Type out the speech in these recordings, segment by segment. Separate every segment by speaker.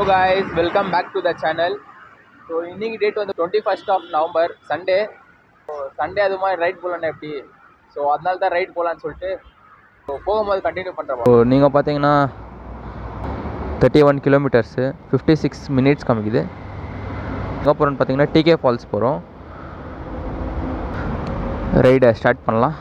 Speaker 1: guys welcome back to the channel so இன்னைக்கு date வந்து twenty first of November Sunday so Sunday அது மாதிரி right போகலான்னு எப்படி ஸோ அதனால தான் ரைட் போகலான்னு சொல்லிட்டு ஸோ போகும்போது கண்டினியூ பண்ணுறோம் ஸோ நீங்கள் பார்த்தீங்கன்னா thirty one kilometres fifty six minutes காமிக்குது எங்கே போகிறோன்னு பார்த்தீங்கன்னா டிகே ஃபால்ஸ் போகிறோம் ரைடை ஸ்டார்ட் பண்ணலாம்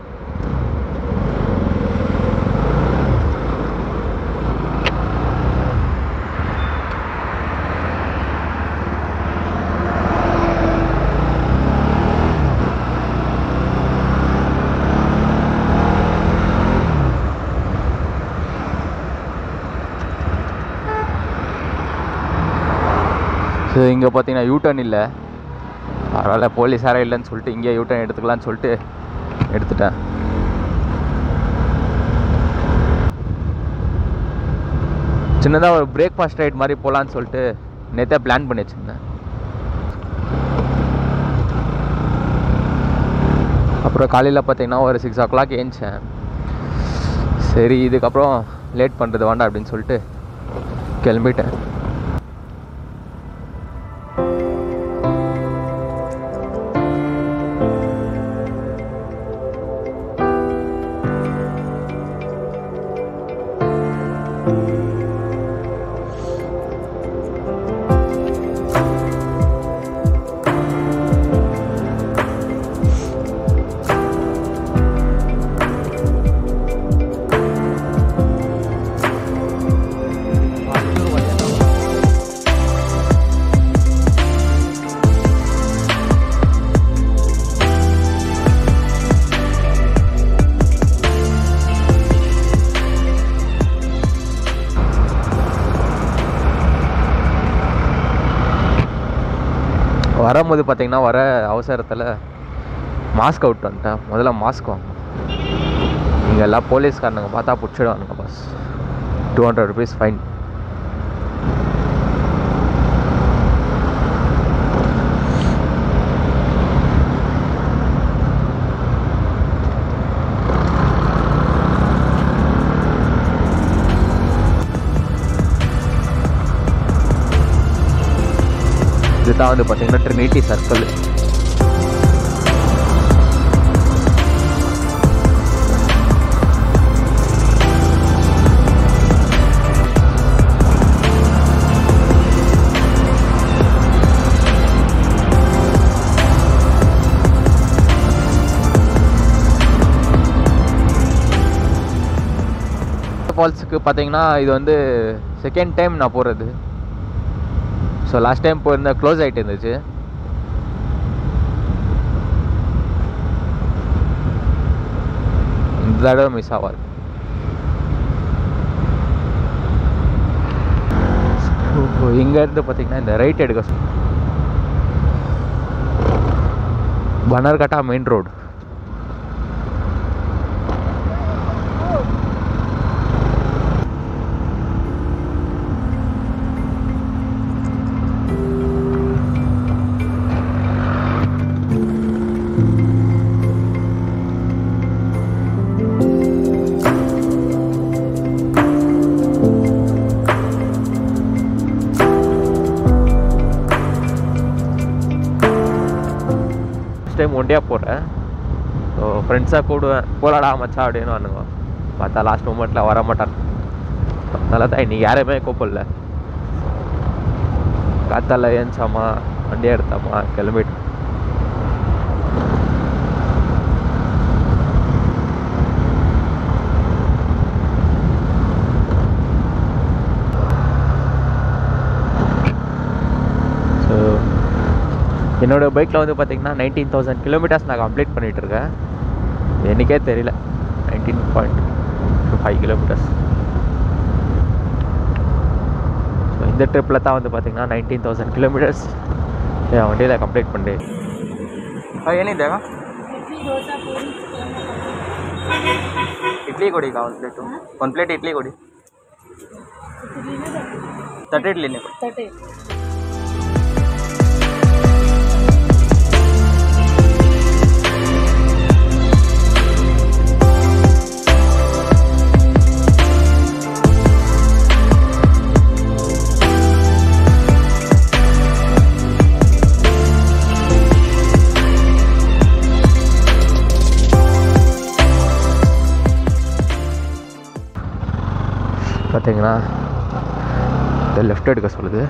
Speaker 1: ஸோ இங்கே பார்த்தீங்கன்னா யூட்டர்ன் இல்லை அதனால் போலீஸ் யாரும் இல்லைன்னு சொல்லிட்டு இங்கே யூட்டர்ன் எடுத்துக்கலாம்னு சொல்லிட்டு எடுத்துட்டேன் சின்னதாக ஒரு பிரேக்ஃபாஸ்ட் ரைட் மாதிரி போகலான்னு சொல்லிட்டு நேற்றே பிளான் பண்ணி வச்சுருந்தேன் அப்புறம் காலையில் பார்த்தீங்கன்னா ஒரு சிக்ஸ் ஓ கிளாக் ஏஞ்சேன் சரி இதுக்கப்புறம் லேட் பண்ணுறது வேண்டாம் அப்படின்னு சொல்லிட்டு கிளம்பிட்டேன் வரும்போது பார்த்தீங்கன்னா வர அவசரத்தில் மாஸ்க் அவுட் வந்துட்டேன் முதல்ல மாஸ்க் வாங்கணும் இங்கே எல்லாம் போலீஸ்காரனுங்க பார்த்தா பிடிச்சிடுவானுங்க bus two hundred rupees fine இதுதான் வந்து பார்த்தீங்கன்னா ட்ரினிட்டி சர்க்கிள் ஃபால்ஸுக்கு பார்த்தீங்கன்னா இது வந்து செகண்ட் டைம் நான் போகிறது ஸோ லாஸ்ட் டைம் போயிருந்த க்ளோஸ் ஆகிட்டு இருந்துச்சு இந்த தடவை மிஸ் ஆகாது இங்கேருந்து பார்த்தீங்கன்னா இந்த ரைட் எடுக்க சொல் Bannerghatta main road first time ஒண்டியாக போகிறேன் ஸோ ஃப்ரெண்ட்ஸாக கூடுவேன் போலாடா மச்சா அப்படின்னு வானுங்க பார்த்தா லாஸ்ட் மூமெண்ட்டில் வர மாட்டான் அதனால தான் இன்றைக்கி யாரையுமே கூப்பிடல காத்தால ஏஞ்சாமா வண்டியை எடுத்தாமா கிளம்பிட்டு ஸோ என்னோட பைக்கில் வந்து பார்த்தீங்கன்னா நைன்டீன் தௌசண்ட் கிலோமீட்டர்ஸ் நான் கம்ப்ளீட் பண்ணிகிட்டு இருக்கேன் எனக்கே தெரியல nineteen point five kilometres so இந்த ட்ரிப்பில் தான் வந்து பார்த்தீங்கன்னா நைன்டீன் தௌசண்ட் కిలోమీటర్స్ என் வண்டியில் கம்ப்ளீட் பண்ணி ಏನಿದೆ ಇಡ್ಲಿ ಕೊಡಿ ಒಂದು ಪ್ಲೇಟು ಒಂದು ಪ್ಲೇಟ್ ಇಡ್ಲಿ ಕೊಡಿ ತಟ್ಟೆ ಇಡ್ಲಿನೇ ಕೊಡಿ
Speaker 2: ತಟ್ಟೆ
Speaker 1: ஸோ பார்த்தீங்கன்னா இந்த லெஃப்ட் எடுக்க சொல்லுது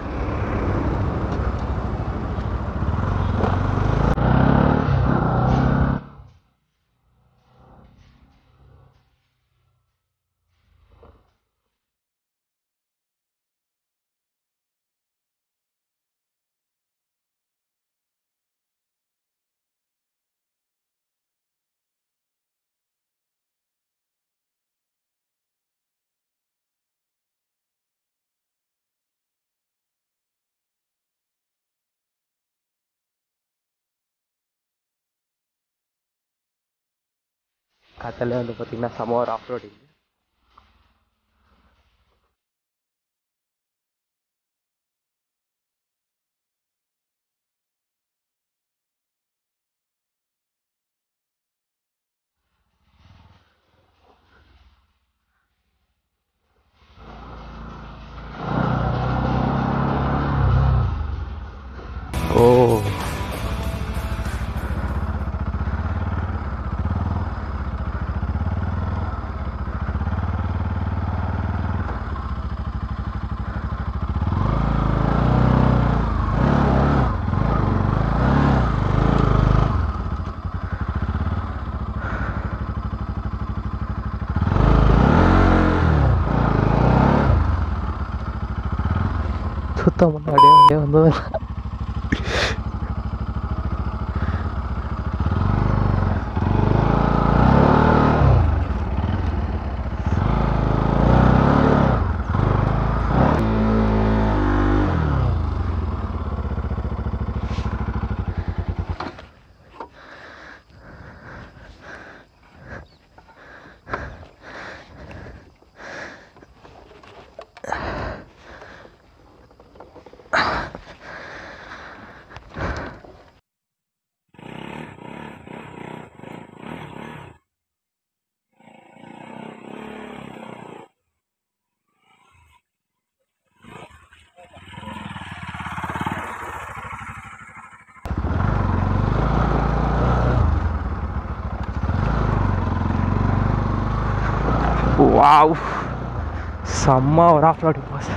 Speaker 1: காத்தால வந்து பார்த்தீங்கன்னா செம ஒரு ஆஃப் ரோடிங் ஓ சுத்தம் முன்னாடியே வந்தே வந்தது வாவ் செம்ம ஒரு ஆஃப் ரோடு பாஸ்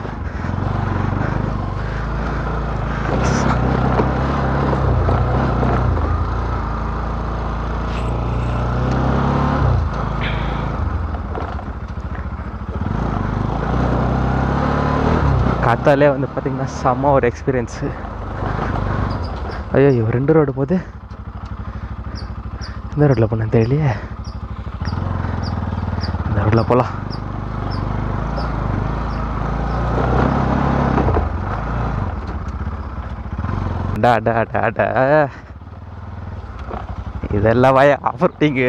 Speaker 1: காத்தாலே வந்து பார்த்தீங்கன்னா செம்ம ஒரு எக்ஸ்பீரியன்ஸு ஐயோ ரெண்டு ரோடு போகுது இந்த ரோட்டில் போனேன் தெரியலையே இந்த ரோட்டில் போகலாம் டா டா டா டா இதெல்லாம் வாய ஆஃபர்ட்டிங்கு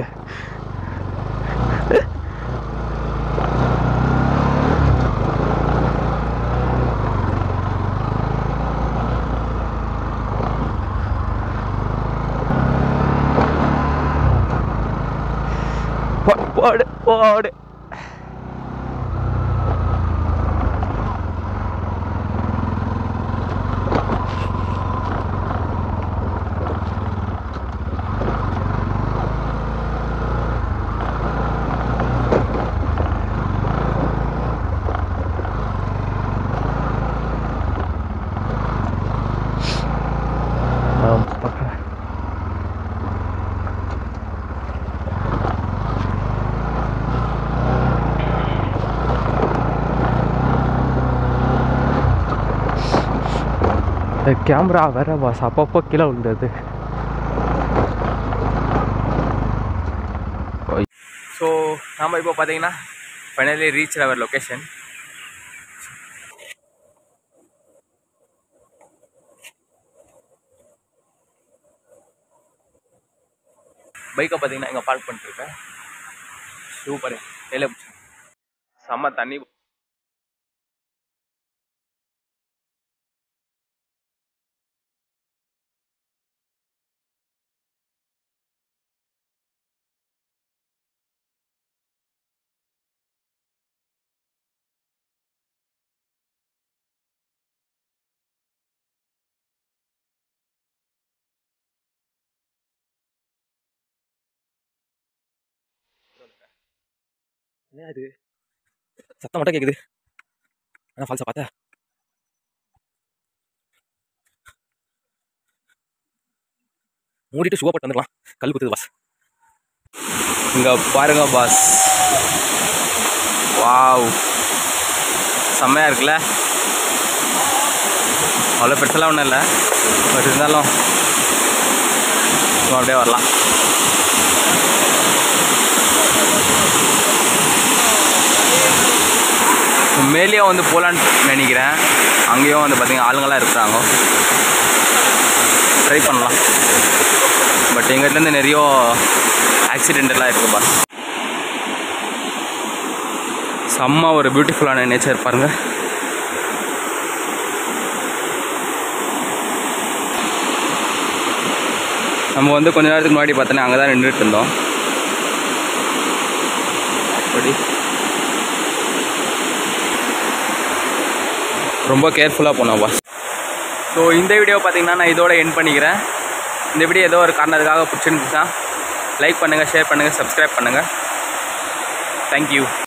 Speaker 1: போடு போடு ஆம், பார்க்கறேன். இந்த கேமரா வேற பாஸ் அப்பப்போ கீழே விழுந்தது ஸோ நாம் இப்போ பார்த்தீங்கன்னா ஃபைனலி ரீச் அவர் லொக்கேஷன் பைக்கை பார்த்தீங்கன்னா இங்கே பார்க் பண்ணிட்டுருக்கேன் சூப்பர் கையில் செம்ம தண்ணி என்ன அது
Speaker 2: சத்தம் மட்டும் கேட்குது ஆனால் ஃபால்ஸை பார்த்தா மூடிட்டு ஷூவை போட்டு வந்துடலாம் கல் குத்துது பாஸ்
Speaker 1: இங்கே பாருங்க பாஸ் வாவ் செம்மையாக இருக்குல்ல அவ்வளோ பெருசெல்லாம் ஒன்றும் இல்லை பட் இருந்தாலும் சும்மா அப்படியே வரலாம் மேலேயும் வந்து போகலான்னு நினைக்கிறேன் அங்கேயும் வந்து பார்த்தீங்கன்னா ஆளுங்களாம் இருக்கிறாங்க ட்ரை பண்ணலாம் பட் எங்கிட்டேருந்து நிறைய ஆக்சிடென்ட் எல்லாம் இருக்கு பாஸ் செம்ம ஒரு பியூட்டிஃபுல்லான நேச்சர் பாருங்க நம்ம வந்து கொஞ்ச நேரத்துக்கு முன்னாடி பார்த்தோன்னா அங்கே தான் நின்றுட்டு இருந்தோம் அப்படி ரொம்ப கேர்ஃபுல்லாக போனோம் பாஸ் ஸோ இந்த வீடியோ பார்த்தீங்கன்னா நான் இதோட என் பண்ணிக்கிறேன் இந்த வீடியோ ஏதோ ஒரு காரணத்துக்காக பிடிச்சிருந்துச்சுன்னா லைக் பண்ணுங்கள் ஷேர் பண்ணுங்கள் சப்ஸ்கிரைப் பண்ணுங்கள் தேங்க்யூ